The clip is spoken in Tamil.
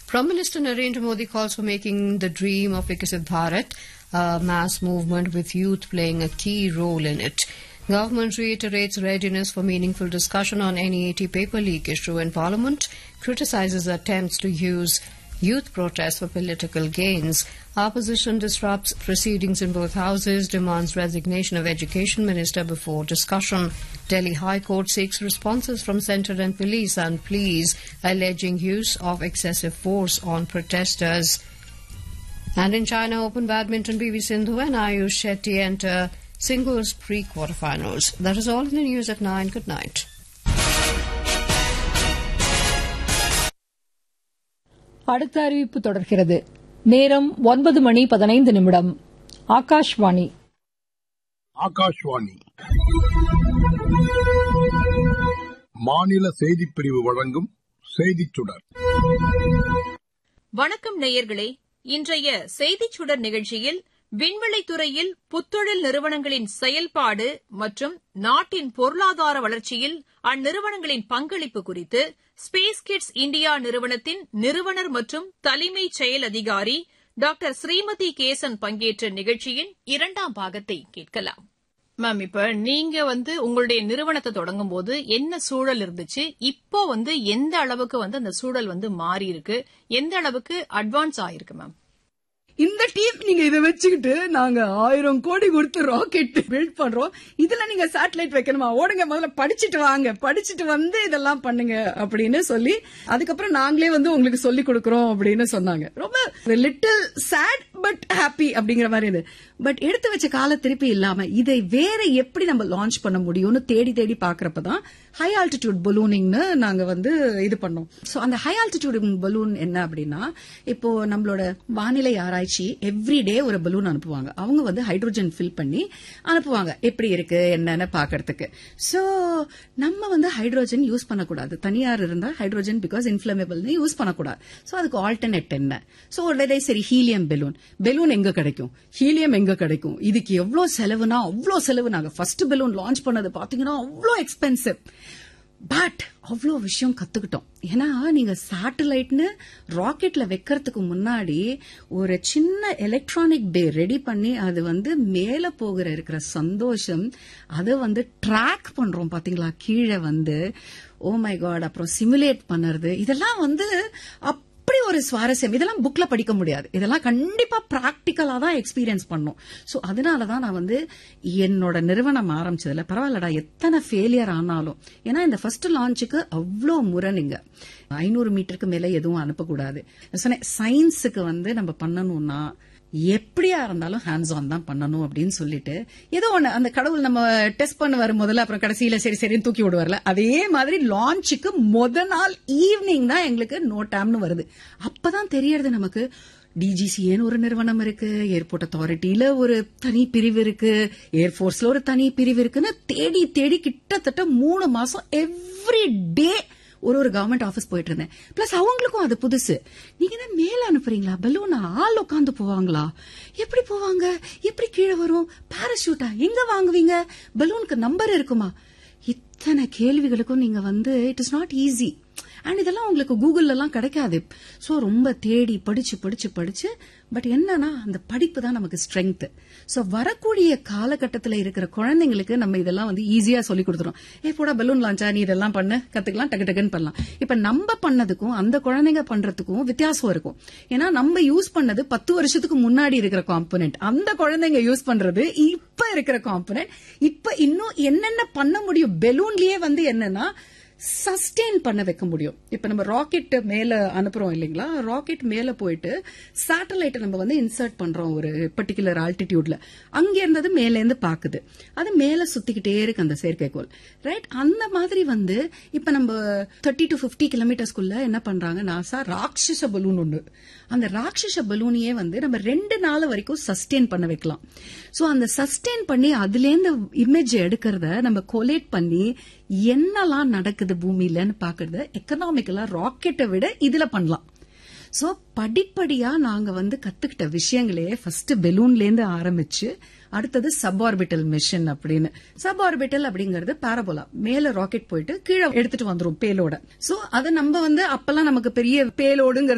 Prime Minister Narendra Modi calls for making the dream of Viksit Bharat a mass movement with youth playing a key role in it. Government reiterates readiness for meaningful discussion on NEAT paper leak issue in Parliament, criticizes attempts to use youth protests for political gains. Opposition disrupts proceedings in both houses, demands resignation of Education Minister before discussion. Delhi High Court seeks responses from centre and police and pleas alleging use of excessive force on protesters. And in China Open Badminton, PV Sindhu and Ayush Shetty enter singles pre-quarterfinals. That is all in the news at 9. Good night. அடுத்த அறிவிப்பு தொடர்கிறது நேரம் ஒன்பது மணி பதினைந்து நிமிடம் ஆகாஷ்வாணி ஆகாஷ்வாணி மாநில செய்திப் பிரிவு வழங்கும் செய்திச் சுடர் வணக்கம் நேயர்களே இன்றைய செய்திச் சுடர் நிகழ்ச்சியில் விண்வெளித் துறையில் புத்தொழில் நிறுவனங்களின் செயல்பாடு மற்றும் நாட்டின் பொருளாதார வளர்ச்சியில் அந்நிறுவனங்களின் பங்களிப்பு குறித்து ஸ்பேஸ் கிட்ஸ் இந்தியா நிறுவனத்தின் நிறுவனர் மற்றும் தலைமை செயல் அதிகாரி டாக்டர் ஸ்ரீமதி கேசன் பங்கேற்ற நிகழ்ச்சியின் இரண்டாம் பாகத்தை கேட்கலாம் மேம் இப்ப நீங்க வந்து உங்களுடைய நிறுவனத்தை தொடங்கும் போது என்ன சூழல் இருந்துச்சு இப்போ வந்து எந்த அளவுக்கு வந்து அந்த சூழல் வந்து மாறி இருக்கு எந்த அளவுக்கு அட்வான்ஸ் ஆயிருக்கு மேம் இந்த டீம் நீங்க இதை வச்சுக்கிட்டு நாங்க ஆயிரம் கோடி கொடுத்து ராக்கெட் பில்ட் பண்றோம் இதுல நீங்க சேட்டலைட் வைக்கணுமா ஓடுங்க முதல்ல படிச்சுட்டு வாங்க படிச்சுட்டு வந்து இதெல்லாம் பண்ணுங்க அப்படின்னு சொல்லி அதுக்கப்புறம் நாங்களே வந்து உங்களுக்கு சொல்லி கொடுக்கறோம் அப்படின்னு சொன்னாங்க ரொம்ப லிட்டில் சேட் பட் ஹாப்பி அப்படிங்கிற மாதிரி இது பட் எடுத்து வச்ச கால திருப்பி இல்லாம இதை வேற எப்படி நம்ம லான்ச் பண்ண முடியும்னு தேடி தேடி பாக்குறப்பதான் ஹை ஆல்டிடியூட் பலூனிங்னு நாங்க வந்து இது பண்ணோம் சோ அந்த ஹை ஆல்டிடியூட் பலூன் என்ன அப்படின்னா இப்போ நம்மளோட வானிலை ஆராய்ச்சி எவ்ரி டே ஒரு பலூன் அனுப்புவாங்க அவங்க வந்து ஹைட்ரோஜன் ஃபில் பண்ணி அனுப்புவாங்க எப்படி இருக்கு என்னன்னு பாக்குறதுக்கு சோ நம்ம வந்து ஹைட்ரோஜன் யூஸ் பண்ணக்கூடாது தனியார் இருந்தா ஹைட்ரோஜன் பிகாஸ் இன்ஃபிளமேபிள்னு யூஸ் பண்ணக்கூடாது சோ அதுக்கு ஆல்டர்னேட் என்ன சோ உடனே சரி ஹீலியம் பெலூன் பெலூன் எங்க கிடைக்கும் ஹீலியம் எங்க கிடைக்கும் இதுக்கு எவ்வளவு செலவுனா அவ்வளோ செலவு நாங்க ஃபர்ஸ்ட் பெலூன் லான்ச் பண்ணது பாத்தீங்கன்னா அவ்வளோ எக்ஸ்பென்சிவ் பட் அவ்வளோ விஷயம் கத்துக்கிட்டோம் ஏன்னா நீங்க சேட்டலைட்னு ராக்கெட்ல வைக்கிறதுக்கு முன்னாடி ஒரு சின்ன எலக்ட்ரானிக் பே ரெடி பண்ணி அது வந்து மேல போகிற இருக்கிற சந்தோஷம் அதை வந்து ட்ராக் பண்றோம் பாத்தீங்களா கீழே வந்து ஓ மை காட் அப்புறம் சிமுலேட் பண்ணுறது இதெல்லாம் வந்து அப்படி ஒரு சுவாரஸ்யம் இதெல்லாம் புக்ல படிக்க முடியாது இதெல்லாம் கண்டிப்பா பிராக்டிக்கலா தான் எக்ஸ்பீரியன்ஸ் பண்ணும் சோ அதனால தான் நான் வந்து என்னோட நிறுவனம் ஆரம்பிச்சதுல பரவாயில்லடா எத்தனை ஃபெயிலியர் ஆனாலும் ஏன்னா இந்த ஃபர்ஸ்ட் லான்ச்சுக்கு அவ்வளோ முறை நீங்க ஐநூறு மீட்டருக்கு மேல எதுவும் அனுப்பக்கூடாது சொன்னேன் சயின்ஸுக்கு வந்து நம்ம பண்ணணும்னா எப்படியா இருந்தாலும் ஹேண்ட்ஸ் ஆன் தான் பண்ணணும் அப்படின்னு சொல்லிட்டு ஏதோ ஒண்ணு அந்த கடவுள் நம்ம டெஸ்ட் பண்ண வரும் முதல்ல அப்புறம் கடைசியில சரி சரின்னு தூக்கி விடுவார்ல அதே மாதிரி லான்ச்சுக்கு முத நாள் ஈவினிங் தான் எங்களுக்கு நோ டைம்னு வருது அப்பதான் தெரியறது நமக்கு டிஜிசிஏன்னு ஒரு நிறுவனம் இருக்கு ஏர்போர்ட் அத்தாரிட்டியில ஒரு தனி பிரிவு இருக்கு ஏர்போர்ஸ்ல ஒரு தனி பிரிவு இருக்குன்னு தேடி தேடி கிட்டத்தட்ட மூணு மாசம் எவ்ரி டே ஒரு ஒரு கவர்மெண்ட் ஆபீஸ் போயிட்டு இருந்தேன் பிளஸ் அவங்களுக்கும் அது புதுசு நீங்க தான் மேல அனுப்புறீங்களா பலூனா ஆள் உட்காந்து போவாங்களா எப்படி போவாங்க எப்படி கீழே வரும் பாராஷூட்டா எங்க வாங்குவீங்க பலூனுக்கு நம்பர் இருக்குமா இத்தனை கேள்விகளுக்கும் நீங்க வந்து it is not easy and இதெல்லாம் உங்களுக்கு கூகுள்ல எல்லாம் கிடைக்காது சோ ரொம்ப தேடி படிச்சு படிச்சு படிச்சு பட் என்னன்னா அந்த படிப்பு தான் நமக்கு ஸ்ட்ரென்த் சோ வரக்கூடிய காலகட்டத்தில் இருக்கிற குழந்தைங்களுக்கு நம்ம இதெல்லாம் வந்து ஈஸியா சொல்லி கொடுத்துறோம் ஏ போடா பலூன் லான்ச்சா நீ இதெல்லாம் பண்ணு கத்துக்கலாம் டக்கு டக்குன்னு பண்ணலாம் இப்ப நம்ம பண்ணதுக்கும் அந்த குழந்தைங்க பண்றதுக்கும் வித்தியாசம் இருக்கும் ஏன்னா நம்ம யூஸ் பண்ணது பத்து வருஷத்துக்கு முன்னாடி இருக்கிற காம்பனன்ட் அந்த குழந்தைங்க யூஸ் பண்றது இப்ப இருக்கிற காம்பனன்ட் இப்ப இன்னும் என்னென்ன பண்ண முடியும் பெலூன்லயே வந்து என்னன்னா சஸ்டெயின் பண்ண வைக்க முடியும் இப்ப நம்ம ராக்கெட் மேல அனுப்புறோம் இல்லைங்களா ராக்கெட் மேல போயிட்டு சேட்டலைட்டை நம்ம வந்து இன்சர்ட் பண்றோம் ஒரு பர்டிகுலர் ஆல்டிடியூட்ல அங்க இருந்தது மேல இருந்து பாக்குது அது மேல சுத்திக்கிட்டே இருக்கு அந்த செயற்கைக்கோள் ரைட் அந்த மாதிரி வந்து இப்ப நம்ம தேர்ட்டி டு பிப்டி கிலோமீட்டர்ஸ்குள்ள என்ன பண்றாங்க நாசா ராட்சச பலூன் ஒண்ணு அந்த ராட்சச பலூனையே வந்து நம்ம ரெண்டு நாள் வரைக்கும் சஸ்டெயின் பண்ண வைக்கலாம் சோ அந்த சஸ்டெயின் பண்ணி அதுல இருந்து இமேஜ் எடுக்கிறத நம்ம கொலேட் பண்ணி என்னெல்லாம் நடக்குது பூமியிலன்னு பாக்குறது எக்கனாமிக்கலா ராக்கெட்டை விட இதுல பண்ணலாம் சோ படிப்படியா நாங்க வந்து கத்துக்கிட்ட விஷயங்களே ஃபர்ஸ்ட் பெலூன்ல இருந்து ஆரம்பிச்சு அடுத்தது சப் ஆர்பிட்டல் மிஷன் அப்படின்னு சப் ஆர்பிட்டல் அப்படிங்கறது பாரபோலா மேல ராக்கெட் போயிட்டு கீழே எடுத்துட்டு வந்துரும் பேலோட சோ அது நம்ம வந்து அப்பெல்லாம் நமக்கு பெரிய பேலோடுங்கிறது